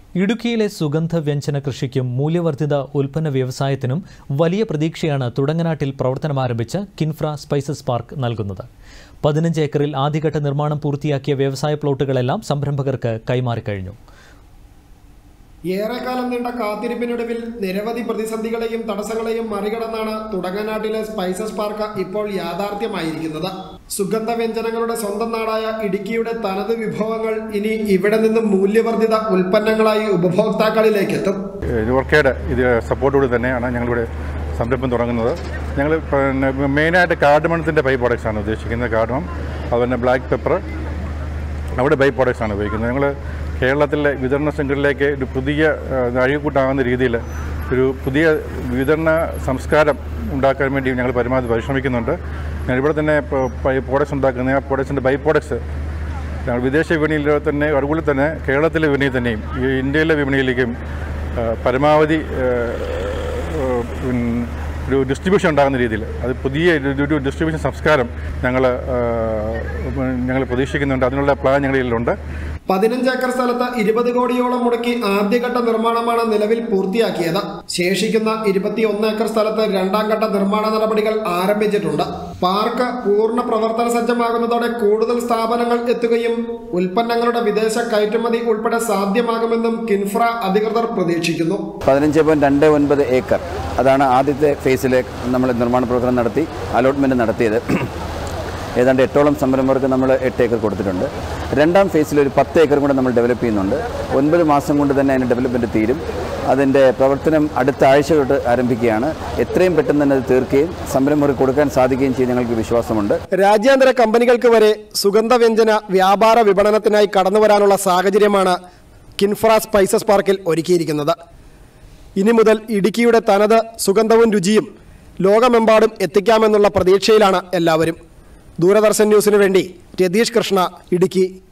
ഇടുക്കിയിലെ സുഗന്ധവ്യഞ്ജന കൃഷിക്കും മൂല്യവർദ്ധിത ഉൽപ്പന്ന വ്യവസായത്തിനും വലിയ പ്രതീക്ഷയാണ് തുടങ്ങനാട്ടിൽ പ്രവർത്തനമാരംഭിച്ച കിൻഫ്ര സ്പൈസസ് പാർക്ക് നൽകുന്നത് പതിനഞ്ച് ഏക്കറിൽ ആദ്യഘട്ട നിർമ്മാണം പൂർത്തിയാക്കിയ വ്യവസായ പ്ലോട്ടുകളെല്ലാം സംരംഭകർക്ക് കൈമാറിക്കഴിഞ്ഞു ഏറെക്കാലം നീണ്ട കാത്തിരിപ്പിനൊടുവിൽ നിരവധി പ്രതിസന്ധികളെയും തടസ്സങ്ങളെയും മറികടന്നാണ് തുടങ്ങനാട്ടിലെ സ്പൈസസ് പാർക്ക് ഇപ്പോൾ യാഥാർത്ഥ്യമായിരിക്കുന്നത് സുഗന്ധവ്യഞ്ജനങ്ങളുടെ സ്വന്തം നാടായ ഇടുക്കിയുടെ തനത് വിഭവങ്ങൾ ഇനി ഇവിടെ നിന്നും മൂല്യവർദ്ധിത ഉൽപ്പന്നങ്ങളായി ഉപഭോക്താക്കളിലേക്ക് എത്തും യുവർക്കയുടെ ഇത് സപ്പോർട്ടോട് തന്നെയാണ് ഞങ്ങളിവിടെ സംരംഭം തുടങ്ങുന്നത് ഞങ്ങൾ പിന്നെ മെയിനായിട്ട് കാർഡമണത്തിൻ്റെ ബൈ പ്രോഡക്റ്റ്സ് ആണ് ഉദ്ദേശിക്കുന്നത് കാർഡമം അതുപോലെ ബ്ലാക്ക് പെപ്പർ അവിടെ ബൈ പ്രോഡക്റ്റ്സ് ആണ് ഉപയോഗിക്കുന്നത് ഞങ്ങൾ കേരളത്തിലെ വിതരണ ശൃംഖലയിലേക്ക് ഒരു പുതിയ അഴികൂട്ടാകുന്ന രീതിയിൽ ഒരു പുതിയ വിതരണ സംസ്കാരം ഉണ്ടാക്കാൻ വേണ്ടി ഞങ്ങൾ പരമാവധി പരിശ്രമിക്കുന്നുണ്ട് ഞങ്ങൾ ഇവിടെ തന്നെ പ്രോഡക്റ്റ്സ് ഉണ്ടാക്കുന്ന ആ പ്രോഡക്ട്സിൻ്റെ ബൈ പ്രോഡക്ട്സ് ഞങ്ങൾ വിദേശ വിപണിയിൽ തന്നെ അതുപോലെ തന്നെ കേരളത്തിലെ വിപണിയിൽ തന്നെയും ഈ ഇന്ത്യയിലെ വിപണിയിലേക്കും ആ, പരമാവധി ആ, ആ, പിന്നെ ഒരു ഡിസ്ട്രിബ്യൂഷൻ ഉണ്ടാകുന്ന രീതിയിൽ അത് പുതിയ ഒരു- ഒരു ഡിസ്ട്രിബ്യൂഷൻ സംസ്കാരം ഞങ്ങൾ ഞങ്ങൾ പ്രതീക്ഷിക്കുന്നുണ്ട് അതിനുള്ള പ്ലാൻ ഞങ്ങളുടെ കയ്യിലുണ്ട് പതിനഞ്ച് ഏക്കർ സ്ഥലത്ത് ഇരുപത് കോടിയോളം മുടക്കി ആദ്യഘട്ട നിർമ്മാണമാണ് നിലവിൽ പൂർത്തിയാക്കിയത് ശേഷിക്കുന്ന ഇരുപത്തിയൊന്ന് ഏക്കർ സ്ഥലത്ത് രണ്ടാം ഘട്ട നിർമ്മാണ നടപടികൾ ആരംഭിച്ചിട്ടുണ്ട് പാർക്ക് പൂർണ്ണ പ്രവർത്തന സജ്ജമാകുന്നതോടെ കൂടുതൽ സ്ഥാപനങ്ങൾ എത്തുകയും ഉൽപ്പന്നങ്ങളുടെ വിദേശ കയറ്റുമതി ഉൾപ്പെടെ സാധ്യമാകുമെന്നും കിൻഫ്ര അധികൃതർ പ്രതീക്ഷിക്കുന്നു പതിനഞ്ച് പോയിൻറ്റ് രണ്ട് ഒൻപത് ഏക്കർ അതാണ് ആദ്യത്തെ ഫേസിൽ നമ്മൾ നിർമ്മാണ പ്രവർത്തനം നടത്തി അലോട്ട്മെൻറ്റ് നടത്തിയത് ഏതാണ്ട് എട്ടോളം സംരംഭകർക്ക് നമ്മൾ എട്ട് ഏക്കർ കൊടുത്തിട്ടുണ്ട് രണ്ടാം ഫേസിൽ ഒരു പത്ത് ഏക്കർ കൂടെ നമ്മൾ ഡെവലപ്പ് ചെയ്യുന്നുണ്ട് ഒൻപത് മാസം കൊണ്ട് തന്നെ അതിൻ്റെ ഡെവലപ്മെൻറ്റ് തീരും അതിൻ്റെ പ്രവർത്തനം അടുത്ത ആഴ്ച തൊട്ട് ആരംഭിക്കുകയാണ് എത്രയും പെട്ടെന്ന് തന്നെ അത് തീർക്കുകയും സംരംഭകർക്ക് കൊടുക്കാൻ സാധിക്കുകയും ചെയ്യും ഞങ്ങൾക്ക് വിശ്വാസമുണ്ട് രാജ്യാന്തര കമ്പനികൾക്ക് വരെ സുഗന്ധവ്യഞ്ജന വ്യാപാര വിപണനത്തിനായി കടന്നുവരാനുള്ള സാഹചര്യമാണ് കിൻഫ്ര സ്പൈസസ് പാർക്കിൽ ഒരുക്കിയിരിക്കുന്നത് ഇനി മുതൽ ഇടുക്കിയുടെ തനത് സുഗന്ധവും രുചിയും ലോകമെമ്പാടും എത്തിക്കാമെന്നുള്ള പ്രതീക്ഷയിലാണ് എല്ലാവരും ദൂരദർശൻ ന്യൂസിനു വേണ്ടി രതീഷ് കൃഷ്ണ ഇടുക്കി